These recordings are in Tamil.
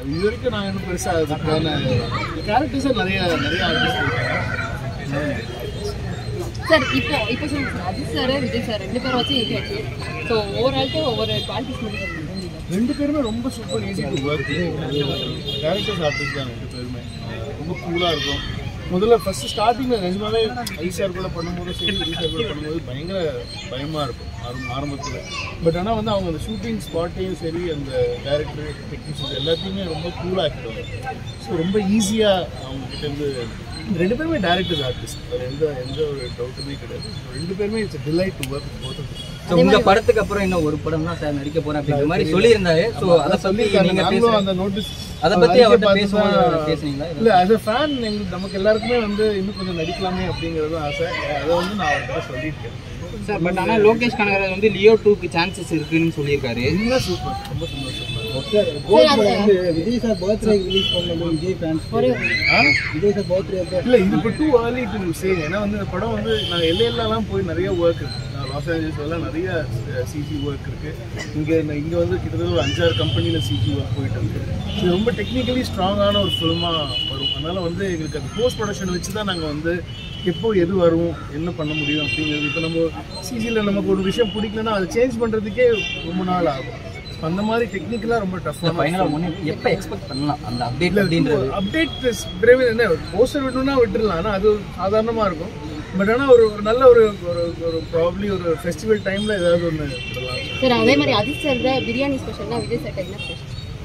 அது இது வரைக்கும் நான் இன்னும் பெருசாக அதுக்கான கேரக்டர்ஸே நிறைய நிறைய ஆர்டிஸ்ட் இருக்காங்க சார் இப்போ இப்போ சொல்லுங்க sir Ajith sir Vijay sir ரெண்டு பேரும் வச்சு இருக்காச்சு ஸோ ஓவரால்ட்டு ஒவ்வொரு குவாலிட்டிஸ் மட்டும் சொல்லுங்க. ரெண்டு பேருமே ரொம்ப super easy to work characters artist தான் ரெண்டு பேருமே ரொம்ப கூலாக இருக்கும் முதல்ல ஃபர்ஸ்ட் ஸ்டார்டிங்கில் நிஜமாவே ஐசிஆர் கூட பண்ணும்போது சரி ஐசிஆர் கூட பண்ணும்போது பயங்கர பயமாக இருக்கும் ஆரம்ப ஆரம்பத்தில் பட் ஆனால் வந்து அவங்க அந்த ஷூட்டிங் ஸ்பாட்டையும் சரி அந்த டேரக்டர் டெக்னீஷியன்ஸ் எல்லாத்தையுமே ரொம்ப கூலாக ஆக்கிடுவாங்க ஸோ ரொம்ப ஈஸியாக அவங்க கிட்ட இருந்து ரெண்டு பேருமே டேரக்டர்ஸ் ஆர்டிஸ்ட் அது எந்த எந்த ஒரு டவுட்டுமே கிடையாது So, ரெண்டு பேருமே இட்ஸ் டிலைட் டு ஒர்க் போட்டு ஸோ உங்க படத்துக்கு அப்புறம் இன்னும் ஒரு படம் தான் சார் நடிக்க போறேன் அப்படிங்கிற மாதிரி சொல்லியிருந்தாரு ஸோ அதை பத்தி நீங்க நாங்களும் பேசுங்க அந்த நோட்டீஸ் அதை பத்தி அவர்கிட்ட பேசும்போது பேசுனீங்களா இல்ல as a ஃபேன் எங்களுக்கு நமக்கு எல்லாருக்குமே வந்து இன்னும் கொஞ்சம் நடிக்கலாமே அப்படிங்கிறது ஆசை அதை வந்து நான் அவர்கிட்ட சொல்லியிருக்கேன் சார் பட் ஆனால் லோகேஷ் கனகராஜ் வந்து லியோ டூக்கு சான்சஸ் இருக்குன்னு சொல்லியிருக்காரு இன்னும் சூப்பர் ரொம்ப சந்தோஷம் சார் அது விஜய் சார் பர்த்டே ரிலீஸ் பண்ணது விஜய் ஃபேன்ஸ் ஒரு விஜய் சார் பர்த்டே அப்போ இல்ல இது இப்போ டூ ஏர்லி டு சே ஏன்னா வந்து இந்த படம் வந்து நான் எல்லையிலலாம் போய் நிறைய ஒர்க் இருக்கு நான் லாஸ் ஏஞ்சல்ஸ் எல்லாம் நிறைய சிஜி ஒர்க் இருக்கு இங்க நான் இங்க வந்து கிட்டத்தட்ட ஒரு அஞ்சாறு கம்பெனியில் சிஜி ஒர்க் போயிட்டு இருக்கு இது ரொம்ப டெக்னிக்கலி ஸ்ட்ராங்கான ஒரு ஃபிலிமா வரும் அதனால வந்து எங்களுக்கு அந்த போஸ்ட் ப்ரொடக்ஷன் வச்சு தான் நாங்கள் வந்து எப்போ எது வரும் என்ன பண்ண முடியும் அப்படிங்கிறது இப்போ நம்ம சிஜியில் நமக்கு ஒரு விஷயம் பிடிக்கலன்னா அதை சேஞ்ச் பண்ணுறதுக்கே ரொம்ப நாள் ஆகும் அந்த மாதிரி டெக்னிக்கலாக ரொம்ப டஃப்பான ஃபைனலாக ஒன்று எப்போ எக்ஸ்பெக்ட் பண்ணலாம் அந்த அப்டேட் அப்படின்றது அப்டேட் விரைவில் என்ன போஸ்டர் விடணும்னா விட்டுடலாம் ஆனால் அது சாதாரணமாக இருக்கும் பட் ஆனால் ஒரு ஒரு நல்ல ஒரு ஒரு ஒரு ப்ராப்ளி ஒரு ஃபெஸ்டிவல் டைமில் ஏதாவது ஒன்று விடலாம் சார் அதே மாதிரி அஜித் சார் தான் பிரியாணி ஸ்பெஷல்னா விஜய் சார் என்ன ஸ்பெஷல்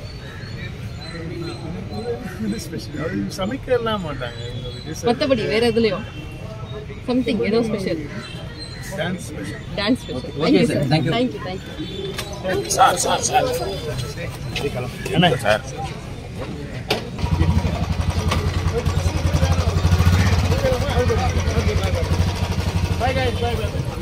இது ஸ்பெஷல் அது சமைக்கலாம் மாட்டாங்க இவங்க விஜய் சார் மற்றபடி வேற எதுலையும் சம்திங் ஏதோ special dance special dance special Okay, thank you sir. Sir Thank you. Thank you thank you Bye guys, bye bye.